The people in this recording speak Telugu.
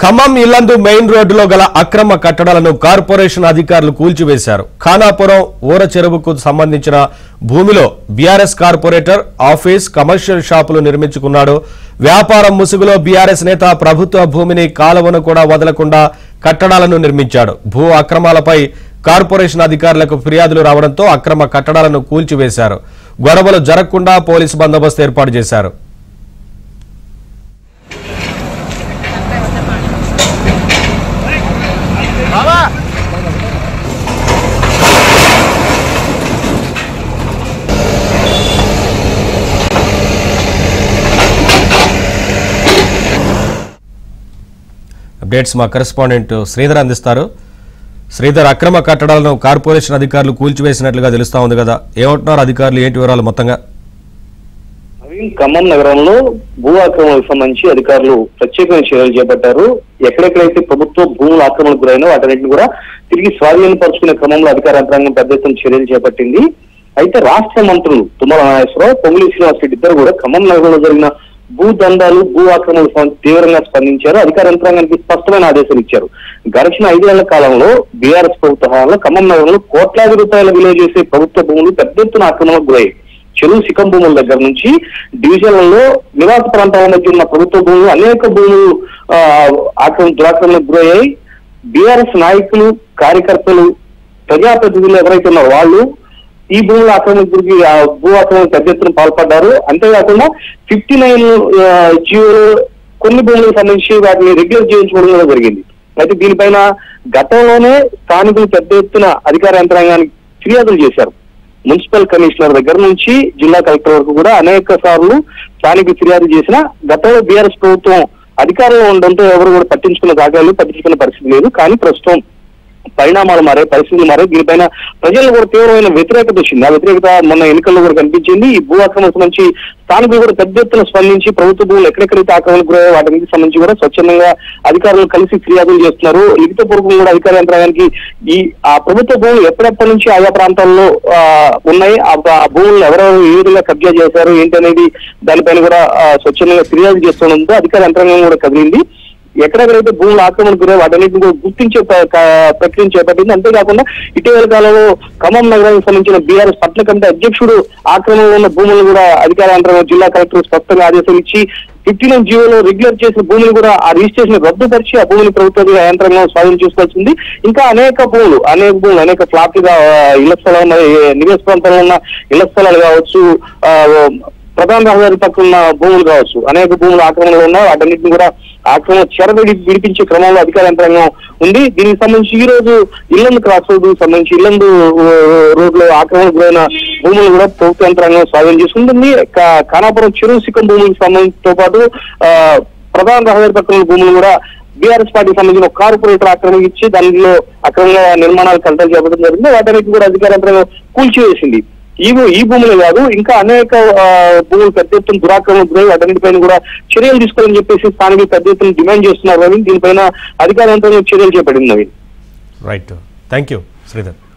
ఖమ్మం ఇల్లందు మెయిన్ రోడ్డులో గల అక్రమ కట్టడాలను కార్పొరేషన్ అధికారులు కూల్చివేశారు ఖానాపురం ఊర చెరువుకు సంబంధించిన భూమిలో బీఆర్ఎస్ కార్పొరేటర్ ఆఫీస్ కమర్షియల్ షాపులు నిర్మించుకున్నాడు వ్యాపారం ముసుగులో బీఆర్ఎస్ నేత ప్రభుత్వ భూమిని కాలువను కూడా వదలకుండా కట్టడాలను నిర్మించాడు భూ అక్రమాలపై కార్పొరేషన్ అధికారులకు ఫిర్యాదులు రావడంతో అక్రమ కట్టడాలను కూల్చివేశారు గొడవలు జరగకుండా పోలీసు బందోబస్తు ఏర్పాటు చేశారు అప్డేట్స్ మా కరెస్పాండెంట్ శ్రీధర్ అందిస్తారు శ్రీధర్ అక్రమ కట్టడాలను కార్పొరేషన్ అధికారులు కూల్చివేసినట్లుగా తెలుస్తా ఉంది కదా ఏమంటున్నారు అధికారులు ఏంటి వివరాలు మొత్తంగా నవీన్ ఖమ్మం నగరంలో భూ ఆక్రమణకు సంబంధించి అధికారులు ప్రత్యేకమైన చర్యలు చేపట్టారు ఎక్కడెక్కడైతే ప్రభుత్వ భూముల ఆక్రమణకు గురైనో వాటన్నిటిని కూడా తిరిగి స్వాధీనపరుచుకునే క్రమంలో అధికార యంత్రాంగం పెద్ద ఎత్తున చర్యలు చేపట్టింది అయితే రాష్ట్ర మంత్రులు తుమ్మల నాగేశ్వరరావు పొంగులి శ్రీనివాస్ రెడ్డి ఇద్దరు కూడా ఖమ్మం నగరంలో జరిగిన భూ దందాలు భూ ఆక్రమణకు సంబంధించి తీవ్రంగా స్పందించారు అధికార యంత్రాంగానికి స్పష్టమైన ఆదేశాలు ఇచ్చారు గడిచిన ఐదేళ్ల కాలంలో బీఆర్ఎస్ ప్రభుత్వ హయాంలో ఖమ్మం నగరంలో కోట్లాది రూపాయల విలువ చేసే ప్రభుత్వ భూములు పెద్ద ఎత్తున ఆక్రమణకు గురయ్యాయి చెరువు శిఖం భూముల దగ్గర నుంచి డివిజన్లలో నివాస ప్రాంతాల మధ్య ఉన్న ప్రభుత్వ భూములు అనేక భూములు ఆ, ఆక్రమణ దురాక్రమణకు గురయ్యాయి బీఆర్ఎస్ నాయకులు కార్యకర్తలు ప్రజాప్రతినిధులు ఎవరైతే ఉన్నారో వాళ్ళు ఈ భూముల ఆక్రమణకు గురికి ఆ భూ ఆక్రమణ పెద్ద ఎత్తున పాల్పడ్డారు అంతేకాకుండా ఫిఫ్టీ నైన్ జియోలో కొన్ని భూములకు సంబంధించి వాటిని రెగ్యులర్ చేయించుకోవడం కూడా జరిగింది అయితే దీనిపైన గతంలోనే స్థానికులు పెద్ద ఎత్తున అధికార యంత్రాంగానికి ఫిర్యాదులు చేశారు మున్సిపల్ కమిషనర్ దగ్గర నుంచి జిల్లా కలెక్టర్ వరకు కూడా అనేక సార్లు స్థానిక ఫిర్యాదు చేసిన గతంలో బీఆర్ఎస్ ప్రభుత్వం అధికారంలో ఉండడంతో ఎవరు కూడా పట్టించుకున్న దాఖలు పట్టించుకున్న పరిస్థితి లేదు కానీ ప్రస్తుతం పరిణామాలు మారే పరిస్థితులు మారే దీనిపైన ప్రజల్లో కూడా తీవ్రమైన వ్యతిరేకత వచ్చింది ఆ వ్యతిరేకత మొన్న ఎన్నికల్లో కూడా కనిపించింది ఈ భూ ఆక్రమణ సంబంధించి స్థానికులు కూడా పెద్ద ఎత్తున స్పందించి ప్రభుత్వ భూములు ఎక్కడెక్కడైతే ఆక్రమణకు గురయ్యాయో వాటికి సంబంధించి కూడా స్వచ్ఛందంగా అధికారులు కలిసి ఫిర్యాదులు చేస్తున్నారు లిఖిత పూర్వకంగా కూడా అధికార యంత్రాంగానికి ఈ ఆ ప్రభుత్వ భూములు ఎప్పుడెప్పటి నుంచి ఆయా ప్రాంతాల్లో ఆ, ఉన్నాయి ఆ ఆ భూములను ఎవరెవరు ఏ విధంగా కబ్జా చేశారు ఏంటనేది దానిపైన కూడా ఆ, స్వచ్ఛందంగా ఫిర్యాదు చేస్తుండడంతో అధికార యంత్రాంగం కూడా కదిలింది ఎక్కడెక్కడైతే భూములు ఆక్రమణకు గురై వాటన్నిటిని కూడా గుర్తించే ప్ర- క- ప్రక్రియను చేపట్టింది అంతేకాకుండా ఇటీవల కాలంలో ఖమ్మం నగరానికి సంబంధించిన బీఆర్ఎస్ పట్టణ కమిటీ అధ్యక్షుడు ఆక్రమణలో ఉన్న భూములను కూడా అధికార యంత్రాంగం జిల్లా కలెక్టర్ స్పష్టంగా ఆదేశాలు ఇచ్చి ఫిఫ్టీ నైన్ జీవోలో రెగ్యులర్ చేసిన భూమిని కూడా ఆ రిజిస్ట్రేషన్ రద్దుపరిచి ఆ భూమిని ప్రభుత్వ యంత్రాంగం స్వాధీనం చేసుకోవాల్సింది ఇంకా అనేక భూములు అనేక భూములు అనేక ఫ్లాట్లుగా ఆ, ఇళ్ల స్థలాలు ఉన్న ఏ, నివేశ ప్రాంతాల్లో ఉన్న ఇళ్ల స్థలాలు కావచ్చు ఆ, ప్రధాన రహదారి పక్కన ఉన్న భూములు కావచ్చు అనేక భూములు ఆక్రమణలో ఉన్నాయి వాటన్నిటిని కూడా ఆక్రమణ చెరబడి విడిపించే క్రమంలో అధికార యంత్రాంగం ఉంది దీనికి సంబంధించి ఈ రోజు ఇల్లందు క్రాస్ రోడ్డు సంబంధించి ఇల్లందు రోడ్ లో ఆక్రమణ గురైన భూములు కూడా ప్రభుత్వ యంత్రాంగం స్వాధీనం చేసుకుంటుంది కా- ఖానాపురం చెరువు సిక్కం భూములకు సంబంధించితో పాటు ఆ, ప్రధాన రహదారి పక్కన ఉన్న భూములు కూడా బీఆర్ఎస్ పార్టీకి సంబంధించిన ఒక కార్పొరేటర్ ఆక్రమణ ఇచ్చి దానిలో అక్రమంగా నిర్మాణాలు కలతలు చేపట్టడం జరిగింది వాటన్నిటి కూడా అధికార యంత్రాంగం కూల్చివేసింది ఈ భూ- ఈ భూములు కాదు ఇంకా అనేక ఆ, భూములు పెద్ద ఎత్తున దురాక్రమణ గురై వాటన్నిటిపైన కూడా చర్యలు తీసుకోవాలని చెప్పేసి స్థానికులు పెద్ద ఎత్తున డిమాండ్ చేస్తున్నారు నవీన్ దీనిపైన అధికార యంత్రాంగం చర్యలు చేపట్టింది Naveen right thank you Sridhar